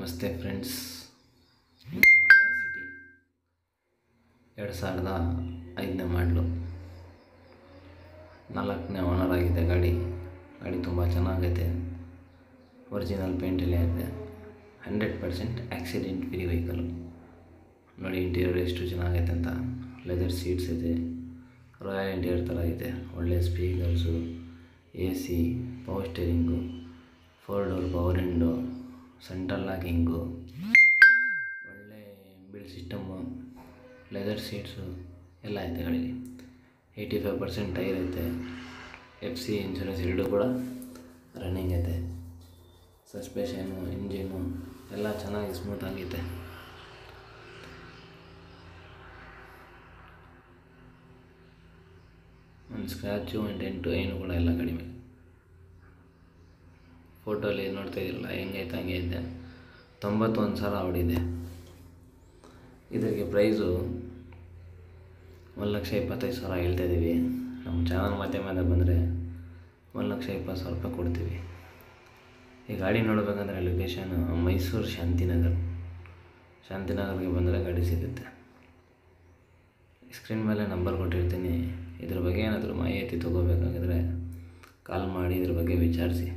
ನಮಸ್ತೆ friends city ಎರಡು ಸಾವಿರದ ಐದನೇ ಮಾಡಲು ನಾಲ್ಕನೇ ಓನರ್ ಆಗಿದೆ ಗಾಡಿ ಗಾಡಿ ತುಂಬ ಚೆನ್ನಾಗೈತೆ ಒರಿಜಿನಲ್ ಪೇಂಟಲ್ಲೇ ಇದೆ hundred percent accident free vehicle ನೋಡಿ ಇಂಟೀರಿಯರ್ ಎಷ್ಟು ಚೆನ್ನಾಗೈತೆ ಅಂತ ಲೆದರ್ ಸೀಟ್ಸ್ ಇದೆ ರಾಯಲ್ ಇಂಟೀರಿಯರ್ ಥರ ಇದೆ ಒಳ್ಳೆ speakers A C power steering four door power window central locking ಒಳ್ಳೆ ಬಿಲ್ ಸಿಸ್ಟಮು ಲೆದರ್ ಸೀಟ್ಸು ಎಲ್ಲ ಐತೆ ಗಾಡಿಗೆ ಏಯ್ಟಿ ಫೈವ್ ಪರ್ಸೆಂಟ್ ಟೈರ್ ಐತೆ ಎಫ್ ಸಿ ಇನ್ಶೂರೆನ್ಸ್ ಎರಡೂ ಕೂಡ ರನ್ನಿಂಗ್ ಐತೆ ಸಸ್ಪೆಷನು ಇಂಜಿನು ಎಲ್ಲ ಚೆನ್ನಾಗಿ ಸ್ಮೂತ್ ಆಗೈತೆ ಒಂದು ಸ್ಕ್ರ್ಯಾಚು ಒಂದು ಡೆಂಟು ಏನು ಕೂಡ ಇಲ್ಲ ಕಡಿಮೆ ಫೋಟೋಲಿ ನೋಡ್ತಾ ಇದ್ರಲ್ಲ ಹೆಂಗೈತೆ ಹಂಗೆ ಐತೆ ತೊಂಬತ್ತೊಂದು ಸಾವಿರ ಹೊಡಿದೆ ಇದಕ್ಕೆ ಪ್ರೈಸು ಒಂದು ಲಕ್ಷ ಇಪ್ಪತ್ತೈದು ಸಾವಿರ ಹೇಳ್ತಾ ಇದ್ದೀವಿ ನಮ್ಮ ಚಾನಲ್ ಮಾಧ್ಯಮದ ಬಂದರೆ ಒಂದು ಲಕ್ಷ ಇಪ್ಪತ್ತು ಸಾವಿರ ರೂಪಾಯಿ ಕೊಡ್ತೀವಿ ಈ ಗಾಡಿ ನೋಡಬೇಕಂದ್ರೆ ಲೊಕೇಶನ್ ಮೈಸೂರು ಶಾಂತಿನಗರ್ ಶಾಂತಿನಗರ್ಗೆ ಬಂದರೆ ಗಾಡಿ ಸಿಗುತ್ತೆ ಸ್ಕ್ರೀನ್ ಮೇಲೆ ನಂಬರ್ ಕೊಟ್ಟಿರ್ತೀನಿ ಇದ್ರ ಬಗ್ಗೆ ಏನಾದರೂ ಮಾಹಿತಿ ತೊಗೋಬೇಕಾಗಿದ್ರೆ ಕಾಲ್ ಮಾಡಿ ಇದ್ರ ಬಗ್ಗೆ ವಿಚಾರಿಸಿ